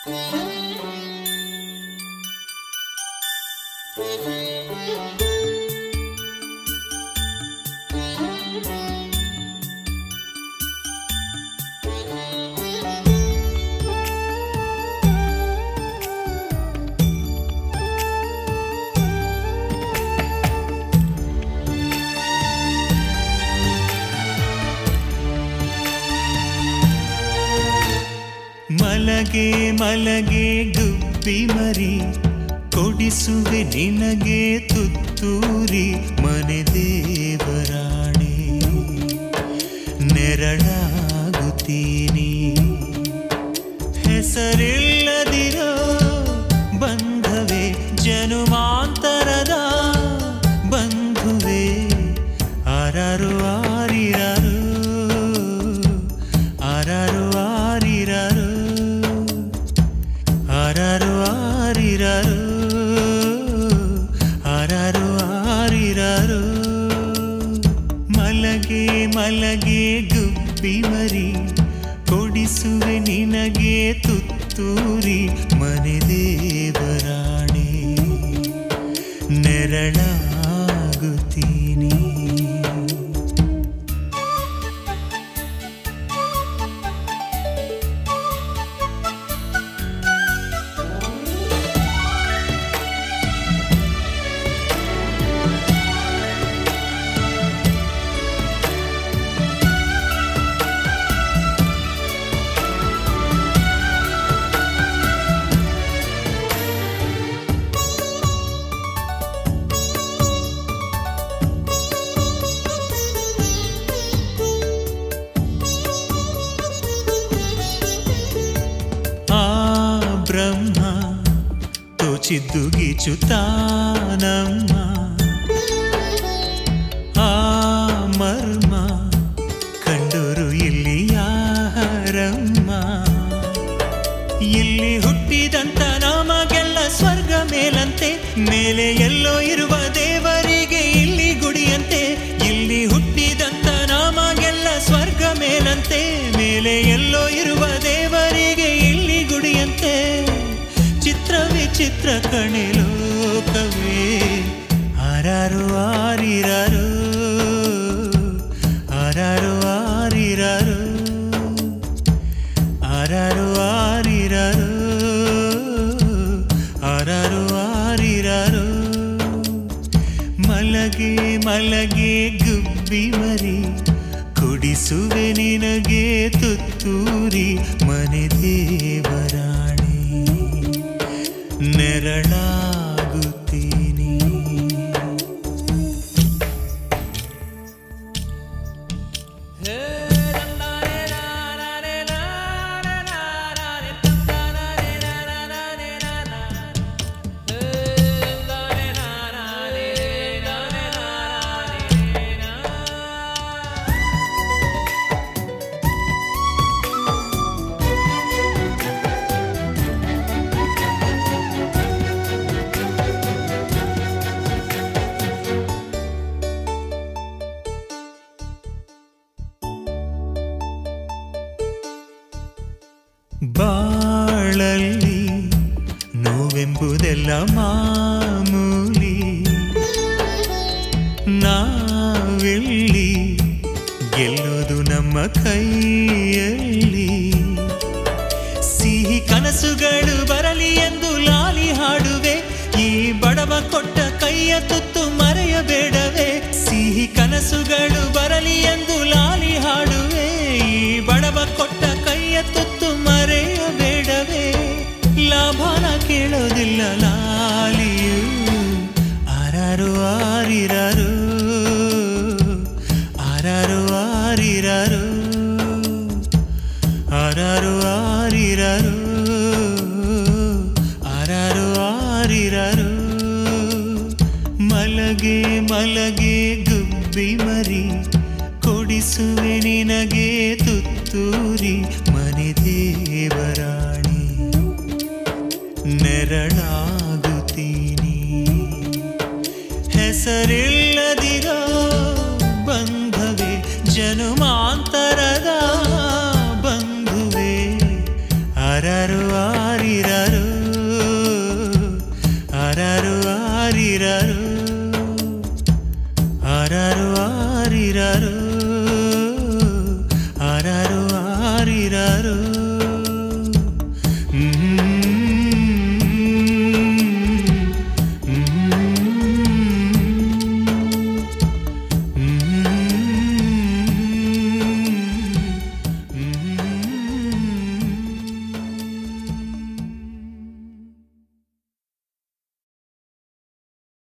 ಮಲಗೆ ಮಲಗೆ ಗುಬ್ಬಿ ಮರಿ ಕೊಡಿಸುವೆ ನಿನಗೆ ತುತ್ತೂರಿ ಮನೆ ದೇವರಾಣೆ ನೆರಳಾಗುತ್ತೀನಿ ಹೆಸರಿಲ್ಲದಿರೋ ಬಂಧವೇ ಜನುಮಾಂತರದ ಬಂಧುವೆ ಆರಾರು ಆರಿರಾರು ಆರಾರು ಆರಿರಾರು ಆರಾರು ಆರಿರಾರು ಆರಾರು ಆರಿರಾರು ಮಲಗೆ ಮಲಗೆ ಗುಬ್ಬಿ ಮರಿ ಕೊಡಿಸುವೆ ನಿನಗೆ ತುತ್ತೂರಿ ಮನೆ ದೇವರಾಣೆ ನೆರಳಾಗುತ್ತೀನಿ ಆ ಬ್ರಹ್ಮ ತೋಚಿದ್ದು ಗೀಚುತ್ತಾನಮ್ಮ ಆ ಮರ್ಮ ಕಂಡರು ಇಲ್ಲಿ ಯಾರಮ್ಮ ಇಲ್ಲಿ ಹುಟ್ಟಿದಂತ ನಮಗೆಲ್ಲ ಸ್ವರ್ಗ ಮೇಲಂತೆ ಮೇಲೆ ಎಲ್ಲೋ ಇರುವ ದೇವರಿಗೆ ಇಲ್ಲಿ ಗುಡಿಯಂತೆ ಇಲ್ಲಿ ಹುಟ್ಟಿದಂತ ನಮಗೆಲ್ಲ ಸ್ವರ್ಗ ಮೇಲಂತೆ ಮೇಲೆ ಎಲ್ಲೋ ಇರುವ ದೇವರಿಗೆ ಇಲ್ಲಿ ಗುಡಿಯಂತೆ ಚಿತ್ರ ವಿಚಿತ್ರ ಕಣೆ ಲೋಕವೇ ಆರಾರು ಆರಿರಾರು ಆರಾರು ಆರಿರಾರು ಆರಾರು ಆರಿರಾರು ಆರಾರು ಆರಿರಾರು ಮಲಗೆ ಮಲಗೆ ಗುಬ್ಬಿ ಮರಿ ಕುಡಿಸುವೆ ನಿನಗೆ ತುತ್ತೂರಿ ಮನೆ ದೇವರಾಣಿ ನೆರಳಾಗುತ್ತೀನಿ ಬಾಳಲ್ಲಿ ನೋವೆಂಬುದೆಲ್ಲ ಮಾಮೂಲಿ ನಾವೆಲ್ಲಿ ಗೆಲ್ಲೋದು ನಮ್ಮ ಕೈಯಲ್ಲಿ ಸಿಹಿ ಕನಸುಗಳು ಬರಲಿ ಎಂದು ಲಾಲಿ ಹಾಡುವೆ ಈ ಬಡವ ಕೊಟ್ಟ ಕೈಯ ತುತ್ತು ಮರೆಯಬೇಡವೇ ಸಿಹಿ ಕನಸುಗಳು ಬರಲಿ ಎಂದು ಲಾಲಿ ಹಾಡುವೆ ಈ ಬಡವ ಕೊಟ್ಟ ಕೈಯ ತುತ್ತು ಮರೆಯಬೇಡವೇ ಲಾಭನ ಕೇಳೋದಿಲ್ಲ ಲಾಲಿಯು ಆರಾರು ಆರಿರಾರು ಆರಾರು ಆರಿರಾರು ಆರಾರು ಆರಿರಾರು ಆರಾರು ಆರಿರಾರು ಮಲಗೆ ಮಲಗೆ ಗುಬ್ಬಿ ಮರಿ ಕೊಡಿಸುವೆ ನಿನಗೆ ತುತ್ತೂರಿ ಮನೆ ದೇವರಾಣಿ ನೆರಳಾಗುತ್ತೀನಿ ಹೆಸರಿಲ್ಲದಿರೋ ಬಂಧವೇ ಜನುಮಾಂತರದ ಬಂಧುವೆ ಆರಾರು ಆರಿ ಯಾರು